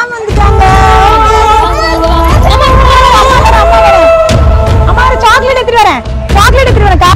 Ma'am வந்துட்டாங்க அம்மா ஒரு சாக்லேட் எடுத்துட்டு வரேன் சாக்லேட் எடுத்துட்டு வரேன்க்கா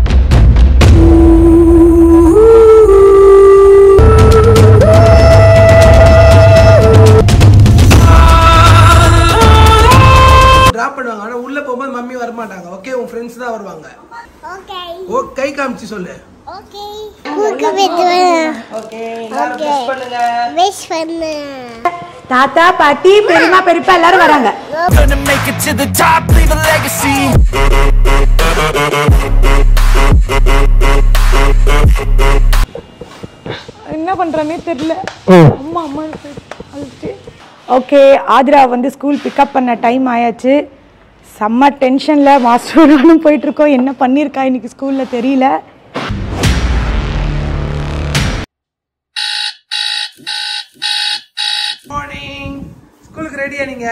டிராப் பண்ணுவாங்க ஆனா உள்ள போகும்போது மம்மி வர மாட்டாங்க ஓகே உன் ஃப்ரெண்ட்ஸ் தான் வருவாங்க ஓகே ஓ கை காமிச்சு சொல்லு ஓகே கூக்கு வெட்டுவேன் ஓகே Okay. பண்ணுங்க விஷ் பண்ணு தாத்தா பாட்டி பெரியம்மா பெரியப்பா எல்லாரும் வராங்க Gonna make it to the top, leave a legacy. என்ன பண்றேனே தெரியல அம்மா அம்மா ஓகே ஆதிரா வந்து ஸ்கூல் பிக்கப் பண்ண டைம் ஆயாச்சு செம்ம டென்ஷனில் மாஸ்டர் நானும் போயிட்டு இருக்கோம் என்ன பண்ணியிருக்கா இன்னைக்கு ஸ்கூலில் தெரியல மார்னிங் ஸ்கூலுக்கு ரெடியா நீங்க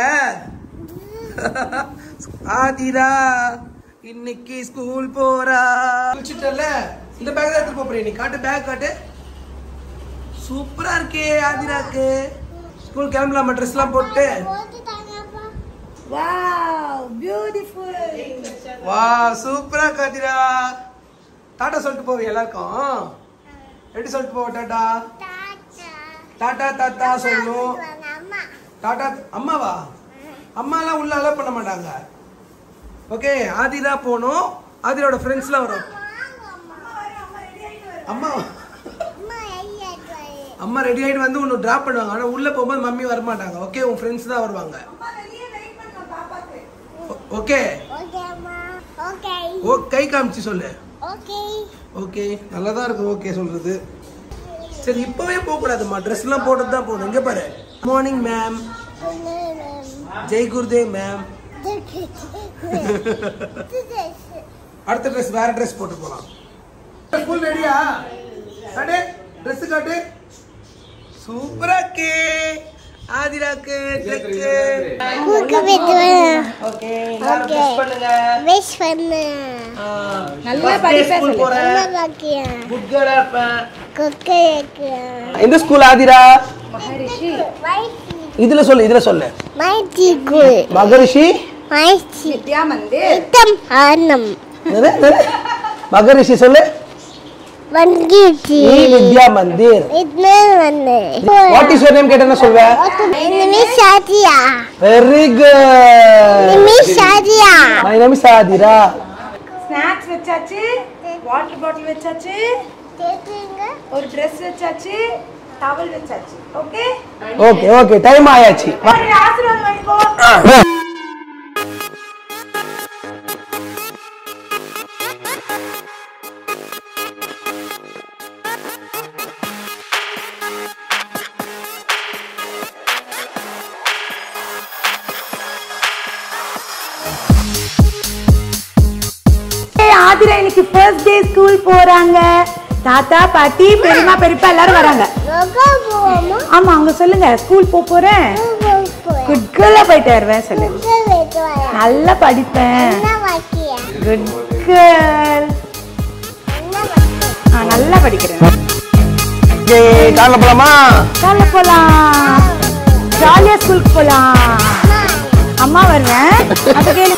ஆதிரா இன்னைக்கு ஸ்கூல் போறா குளிச்சிட்டல இந்த பேக் தான் எடுத்து போறீங்க நீ காட்டு பேக் காட்டு சூப்பரா இருக்கே ஆதிராக்கு ஸ்கூல் கிளம்பலாமா ட்ரெஸ் எல்லாம் போட்டு போட்டுட்டாங்கப்பா வாவ் பியூட்டிஃபுல் வா சூப்பரா காதிரா டாடா சொல்லிட்டு போவி எல்லாருக்கும் எப்படி சொல்லிட்டு போவ டாடா தாத்தா டாடா தாத்தா சொல்லணும் அம்மா டாடா அம்மாவா அம்மாலாம் உள்ள அலோவ் பண்ண மாட்டாங்க ஓகே ஆதிரா போகணும் ஆதிரோட ஃப்ரெண்ட்ஸ்லாம் வரும் அம்மா அம்மா ஐயா அம்மா ரெடி ஆகிட்டு வந்து உன்னை ட்ராப் பண்ணுவாங்க ஆனால் உள்ளே போகும்போது மம்மி வர மாட்டாங்க ஓகே உன் ஃப்ரெண்ட்ஸ் தான் வருவாங்க ஓ- ஓகே ஓகே அம்மா ஓகே ஓ கை காமிச்சு சொல்லு ஓகே ஓகே நல்லா தான் இருக்கு ஓகே சொல்றது சரி இப்போவே போகக்கூடாதும்மா ட்ரெஸ்லாம் போட்டுட்டு தான் போகணும் இங்கே பாரு morning ma'am Jai Gurudev ma'am அடுத்த ட்ரெஸ் வேற ட்ரெஸ் போட்டு போலாம் ஸ்கூல் ரெடியா காட்டு ட்ரெஸ் காட்டு சூப்பரா இருக்கே ஆதிராக்கு ட்ரெஸ் கூக்கு வெட்டுவேன் ஓகே எல்லாரும் Okay. ட்ரெஸ் பண்ணுங்க விஷ் பண்ணு நல்லா First day school போறேன் அம்மா பாக்கியா குட் கேர்லா இருப்பேன் குக்கு வைக்கிறேன் எந்த ஸ்கூல் ஆதிரா மைத்தி இதுல சொல்லு இதுல சொல்லு மைத்தி குல் மகரிஷி மைத்தி வித்யா வந்து இத்தம் ஆனம் என்னது? என்னது? மகரிஷி சொல்லு வங்கிச்சி ஸ்ரீ வித்யா மந்திர் இது வந்து வாட் இஸ் யுவர் நேம் கேட்டா சொல்வேன் Nimish Sadiya very good Nimish Sadiya my name is Aadhira snacks வச்சாச்சு வாட்டர் பாட்டில் வச்சாச்சு கேக்குங்க ஒரு ட்ரெஸ் வச்சாச்சு டவல் வச்சாச்சு ஓகே ஓகே ஓகே டைம் ஆயாச்சு வா. ஆசீர்வாதம் வாங்கிக்கோ ஆதிரா இன்னைக்கு ஃபர்ஸ்ட் டே ஸ்கூல் போறாங்க தாத்தா பாட்டி பெரியம்மா பெரியப்பா எல்லாரும் வராங்க லோகோ போவோமா ஆமா அவங்க சொல்லுங்க ஸ்கூல் போக போறேன் குட் கேர்லா போயிட்டு வருவேன் சொல்லு குக்கு வெட்டுவாயா நல்லா படிப்பேன் என்ன வாக்கியா குட் கேர்ள் என்ன வாக்கியா நல்லா படிக்கிறேன் ஏய், காலைல போலாமா காலைல போலாம் ஜாலியா ஸ்கூலுக்கு போலாம் அம்மா வருவேன் அப்ப கேளு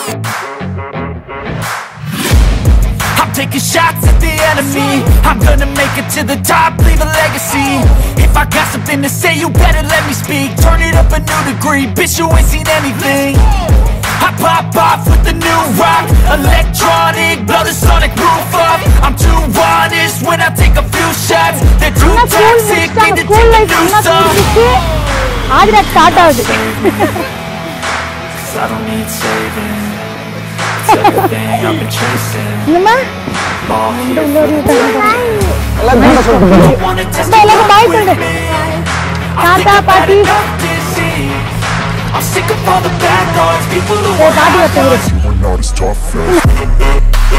I'm taking shots at the enemy. I'm gonna make it to the top, leave a legacy. If I got something to say, you better let me speak. Turn it up a new degree, bitch, you ain't seen anything. I pop off with the new rock, electronic, blow the sonic roof up. I'm too honest when I take a few shots. They're too அண்ணா school toxic, முடிச்சிட்டாங்க need to school take a life new அண்ணா song. முடிச்சிட்டு Aadhira start ஆகுது 'Cause I don't need saving. It's everything I've been chasing. என்னம்மா All here for எல்லாம் கூட சொல்லுங்க You wanna test அப்பா, me எல்லாரும் bye சொல்லு. with me? I'm தாத்தா, sick of பாட்டி. bad enough disease. I'm sick of all the bad thoughts, people who ஏய், are பாட்டி ஒருத்தர் இரு. outlaws. We're not as tough as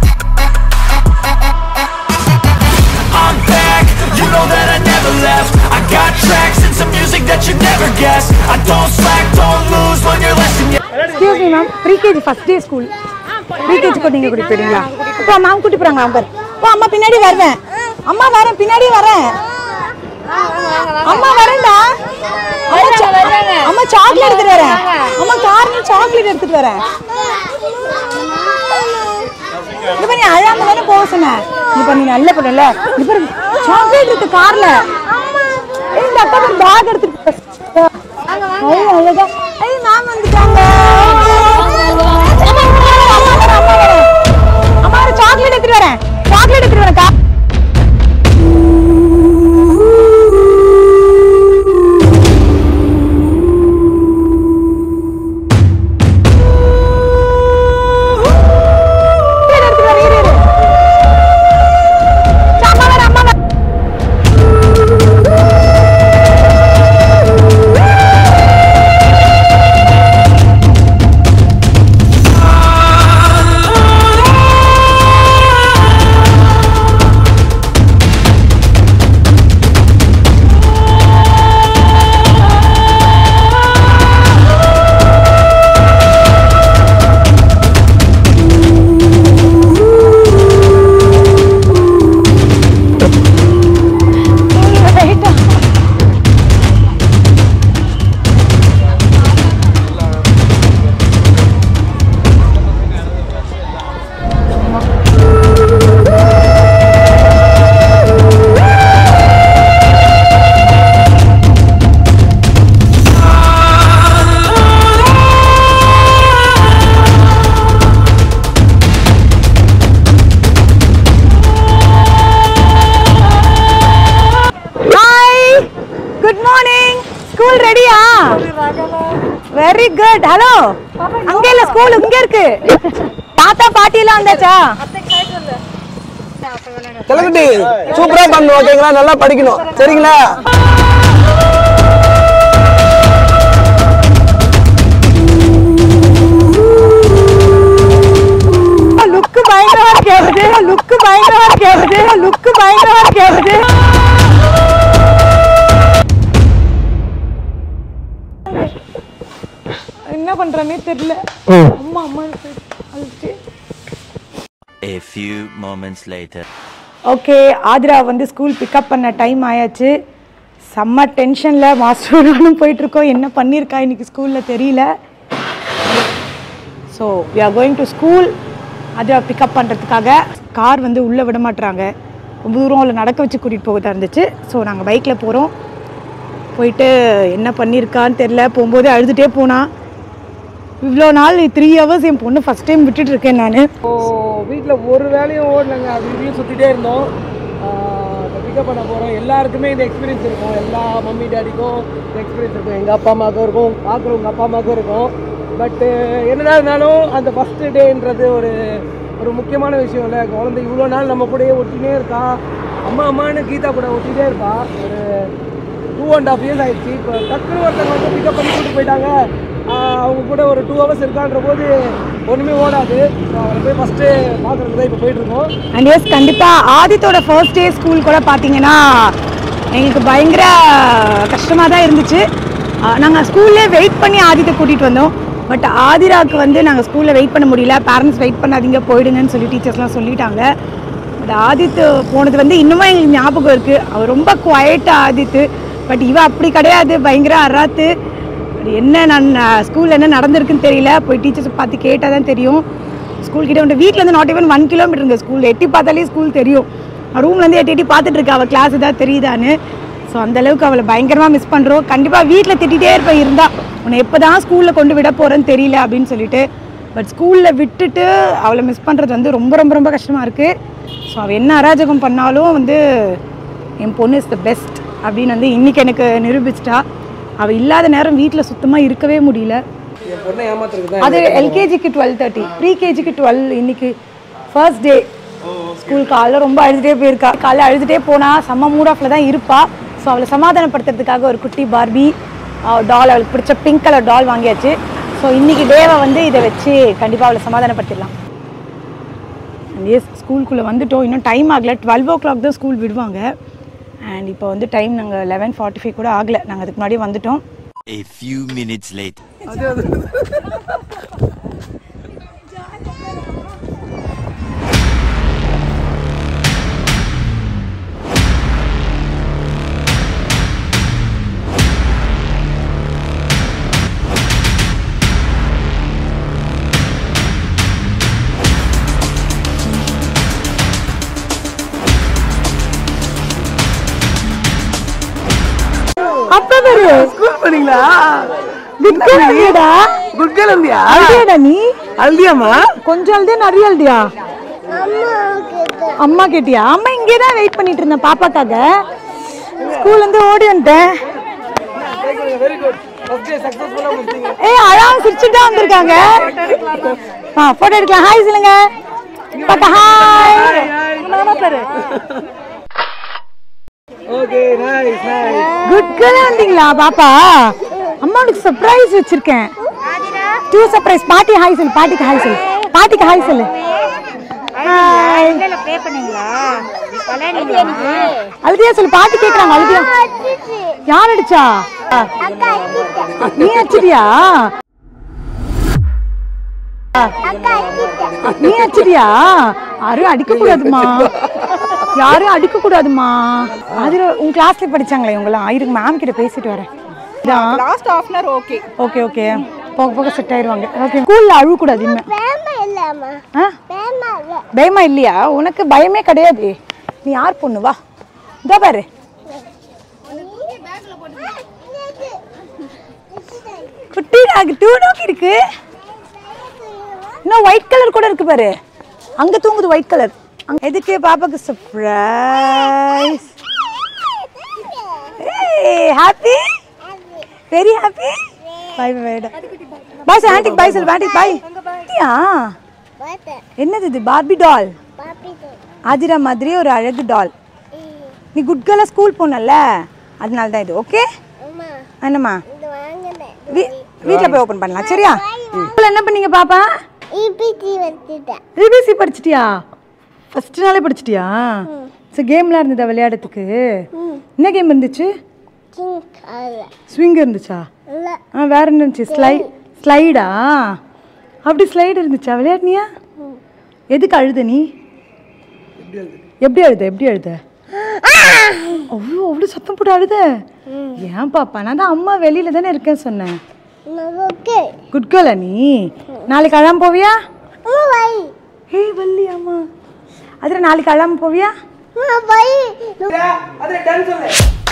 I'm back, you know that I never left never guess I don't slack, don't lose, learn your lesson yeah. Excuse me ma'am pre KG first day school pre KG கூட நீங்கள் கூட்டிட்டு போயிடுங்களா அப்போ ma'am கூட்டி போகிறாங்களா amber ஓ அம்மா பின்னாடி வருவேன் அம்மா வரேன் பின்னாடி வரேன் அம்மா வரேன்டா அம்மா சா- அம்மா சாக்லேட் எடுத்துட்டு வரேன் அம்மா கார்னு சாக்லேட் எடுத்துட்டு வரேன் இப்ப நீ அழாம தானே போக சொன்ன இப்ப நீ நல்ல பண்ணல இப்ப சாக்லேட் இருக்கு கார்ல ஏய், இந்த அக்கா ஒரு பேக் எடுத்துட்டு போ. ஐய், அழகா ஐய் மேம் வந்துட்டாங்க அம்மா, அம்மா வரேன், அம்மா வரேன். அம்மா ஒரு சாக்லேட் எடுத்துட்டு வரேன் சாக்லேட் எடுத்துட்டு வரேன் கா- இரு, எடுத்துட்டு வரேன், இரு, இரு. சரி, அம்மா வரேன், அம்மா வரேன். ரைட்டா ஹாய் குட் மார்னிங் ஸ்கூல் ரெடியா வெரி குட் ஹலோ அங்க இல்ல ஸ்கூல் இங்க இருக்கு தாத்தா பாட்டி எல்லாம் வந்தாச்சா கிளம்பிட்டு சூப்பரா பண்ணணும் ஓகேங்களா நல்லா படிக்கணும் சரிங்களா லுக்கு பயங்கரமா கேக்குது லுக்கு பயங்கரமா கேக்குது லுக்கு பயங்கரமா கேக்குது என்ன பண்றேனே தெரியல அம்மா அம்மா அழுச்சு A few moments later. Okay Aadhira வந்து ஸ்கூல் பிக்கப் பண்ண டைம் ஆயாச்சு செம்ம டென்ஷனில் மாஸ்டர் நானும் போயிட்டுருக்கோம் என்ன பண்ணியிருக்கா இன்னைக்கு ஸ்கூலில் தெரியல so we are going to school Aadhira pickup பண்ணுறதுக்காக கார் வந்து உள்ளே விட மாட்டுறாங்க ரொம்ப தூரம் அவளை நடக்க வச்சு கூட்டிகிட்டு போகதா இருந்துச்சு ஸோ நாங்கள் பைக்கில் போகிறோம் போயிட்டு என்ன பண்ணியிருக்கான்னு தெரில போகும்போது அழுதுகிட்டே போனா இவ்வளோ நாள் த்ரீ ஹவர்ஸ் என் பொண்ணு ஃபஸ்ட் டைம் விட்டுட்டு இருக்கேன் நான் இப்போ வீட்டில் ஒரு வேலையும் ஓடலைங்க அது இதையும் சுற்றிட்டே இருந்தோம் பிக்கப் பண்ண போகிறோம் எல்லாருக்குமே இந்த எக்ஸ்பீரியன்ஸ் இருக்கும் எல்லா மம்மி டேடிக்கும் இந்த எக்ஸ்பீரியன்ஸ் இருக்கும் எங்கள் அப்பா அம்மாவுக்கும் இருக்கும் பார்க்குறவங்க அப்பா அம்மாவுக்கும் இருக்கும் பட்டு என்னதான் இருந்தாலும் அந்த ஃபஸ்ட்டு டேன்றது ஒரு ஒரு முக்கியமான விஷயம் இல்லை குழந்தை இவ்வளோ நாள் நம்ம கூடயே ஒட்டினே இருக்கா அம்மா அம்மான்னு கீதா கூட ஒட்டிகிட்டே இருப்பா ஒரு டூ அண்ட் ஹாஃப் இயர்ஸ் ஆயிடுச்சு இப்போ டக்குனு ஒருத்தவங்க வந்து பிக்கப் பண்ணி கூட்டு போயிட்டாங்க ஆஹ் அவங்க கூட ஒரு டூ ஹவர்ஸ் இருக்கான்ற போது ஒன்றுமே ஓடாது ஸோ அவரை போய் ஃபஸ்ட்டு பார்க்குறதுக்கு தான் இப்போ போயிட்டுருக்கோம் அண்ட் எஸ் கண்டிப்பாக ஆதித்தோட ஃபர்ஸ்ட் டே ஸ்கூல் கூட பார்த்தீங்கன்னா எங்களுக்கு பயங்கர கஷ்டமாக தான் இருந்துச்சு நாங்கள் ஸ்கூல்லே வெயிட் பண்ணி ஆதித்தை கூட்டிகிட்டு வந்தோம் பட் ஆதிராக்கு வந்து நாங்கள் ஸ்கூலில் வெயிட் பண்ண முடியல பேரண்ட்ஸ் வெயிட் பண்ணாதீங்க போயிடுங்கன்னு சொல்லி டீச்சர்ஸ்லாம் சொல்லிட்டாங்க பட் ஆதித்து போனது வந்து இன்னுமே எங்களுக்கு ஞாபகம் இருக்குது அவர் ரொம்ப குவாய்ட்டாக ஆதித்து பட் இவ அப்படி கிடையாது பயங்கர அராத்து அது என்ன நான் ஸ்கூலில் என்ன நடந்திருக்குன்னு தெரியல போய் டீச்சர்ஸ் பார்த்து கேட்டால் தான் தெரியும் ஸ்கூல் கிட்ட வந்து வீட்டில் இருந்து நாட் ஈவன் ஒன் கிலோமீட்டருங்க ஸ்கூல் எட்டி பார்த்தாலே ஸ்கூல் தெரியும் ரூம்லேருந்து எட்டி எட்டி பார்த்துட்டு இருக்கா அவள் கிளாஸ் தான் தெரியுதான்னு ஸோ அந்த அளவுக்கு அவளை பயங்கரமாக மிஸ் பண்ணுறோம் கண்டிப்பாக வீட்டில் திட்டிகிட்டே இருப்பேன் இருந்தா உன்னை எப்போ தான் ஸ்கூலில் கொண்டு விட போகிறேன்னு தெரியல அப்படின்னு சொல்லிட்டு பட் ஸ்கூலில் விட்டுட்டு அவளை மிஸ் பண்ணுறது வந்து ரொம்ப ரொம்ப ரொம்ப கஷ்டமாக இருக்குது ஸோ அவள் என்ன அராஜகம் பண்ணாலும் வந்து என் பொண்ணு இஸ் த பெஸ்ட் அப்படின்னு வந்து இன்னைக்கு எனக்கு நிரூபிச்சிட்டா அவள் இல்லாத நேரம் வீட்டில் சுத்தமாக இருக்கவே முடியல என் பொண்ணை ஏமாத்துறதுக்கு தான் அது எல்கேஜிக்கு டுவெல் தேர்ட்டி ப்ரீ கேஜிக்கு டுவெல் இன்னைக்கு ஃபர்ஸ்ட் டே ஸ்கூல் காலைல ரொம்ப அழுதுகிட்டே போயிருக்கா காலைல அழுதுகிட்டே போனா செம்ம மூட் ஆஃப்ல தான் இருப்பா ஸோ அவளை சமாதானப்படுத்துறதுக்காக ஒரு குட்டி பார்பி டால் அவளுக்கு பிடிச்ச பிங்க் கலர் டால் வாங்கியாச்சு ஸோ இன்னைக்கு டேவை வந்து இதை வச்சு கண்டிப்பாக அவளை சமாதானப்படுத்திடலாம் எஸ் ஸ்கூலுக்குள்ளே வந்துட்டோம் இன்னும் டைம் ஆகலை டுவெல் ஓ கிளாக் தான் ஸ்கூல் விடுவாங்க அண்ட் இப்போ வந்து டைம் நாங்கள் லெவன் ஃபார்ட்டி ஃபைவ் கூட ஆகலை நாங்கள் அதுக்கு முன்னாடியே வந்துட்டோம் A few minutes later. அது அது அப்பா பாரு ஸ்கூல் போனீங்களா விக்கடா குட் கேர்ள் இல்லையா அழுதியாடா நீ அழுதியாமா கொஞ்சம் அழுதியா நிறைய அழுதியா அம்மாவுக்கு அம்மா கேட்டியா அம்மா இங்கே தான் வெயிட் பண்ணிட்டு இருந்தேன் பாப்பாக்காக ஸ்கூல்ல இருந்து ஓடி வந்துட்டேன் வெரி குட் ஃபர்ஸ்ட் டே சக்சஸ்ஃபுல்லா முடிச்சீங்க ஏய் அழகா சிரிச்சுட்டு தான் வந்திருக்காங்க ஆ போட்டோ எடுக்கலாம் ஹாய் சொல்லுங்க பாப்பா ஹாய் பாரு okay nice nice good girl வந்தீங்களா பாப்பா அம்மாவுக்கு சர்ப்ரைஸ் வச்சிருக்கேன் டூ சர்ப்ரைஸ் பாட்டி ஹாய் சொல்லு பாட்டிக்கு ஹாய் சொல்லு பாட்டிக்கு ஹாய் சொல்லு ஹாய் அழுதியா சொல்லு பாட்டி கேக்குறாங்க அழுதியா யார் அடிச்சா அக்கா அக்கிட்ட நீ அடிச்சிட்டியா அக்கா அக்கிட்ட நீ அடிச்சிட்டியா யாரும் அடிக்க கூடாதுமா யாரும் அடிக்க கூடாதுமா அது உன் கிளாஸ்ல படிச்சாங்களே உங்களாம் இருங்க மேம் கிட்ட பேசிட்டு வரேன் லாஸ்ட் ஆஃப் அன் ஓகே ஓகே ஓகே போக போக செட் ஆயிருவாங்க ஓகே ஸ்கூல்ல அழுவ கூடாது இனிமே வேமா இல்லாமா ஆ வேமா இல்ல பயமா இல்லையா உனக்கு பயமே கிடையாது நீ யார் பொண்ணு வா இதோ பாரு குட்டி டாக் டூ டாக் இருக்கு இன்னும் ஒயிட் கலர் கூட இருக்கு பாரு அங்க தூங்குது ஒயிட் கலர் எதுக்கு பாப்பாக்கு surprise happy very happy bye bye bye sir ஆண்டிக் பாய் சார் ஆண்டிக் பாய் யா பார்த்தேன் என்னது இது பார்பி டால் பாப்பி ஆதிரா மாதிரி ஒரு அழகு டால் நீ குட் கேர்லாக ஸ்கூல் போனல அதனால தான் இது ஓகே அம்மா என்னம்மா இது வாங்கினேன் வீ வீட்டில் போய் ஓப்பன் பண்ணலாம் சரியா ஸ்கூல்ல என்ன பண்ணீங்க பாப்பா இபிடி வந்துட்டேன் ரிபிசி படிச்சிட்டியா ஃபர்ஸ்ட் நாளே படிச்சிட்டியா சரி கேம்லாம் இருந்ததா விளையாடுறதுக்கு என்ன கேம் இருந்துச்சு கிங் கால ஸ்விங் இருந்துச்சா இல்ல ஆ வேற என்ன இருந்துச்சு ஸ்லை ஸ்லைடா அப்படி ஸ்லைடு இருந்துச்சா விளையாடுனியா எதுக்கு அழுத நீ எப்படி அழுத எப்படி அழுத அவ்வளோ அவ்வளோ சத்தம் போட்டு அழுத ஏன் பாப்பா நான் தான் அம்மா வெளியில தானே இருக்கேன்னு சொன்னேன் ஓகே குட் கேர்லா நீ நாளைக்கு அழாம போவியா அம்மா வை ஹே வள்ளியாம்மா அதில் நாளைக்கு அழாம போவியா அம்மா வை அது டன் சொல்லு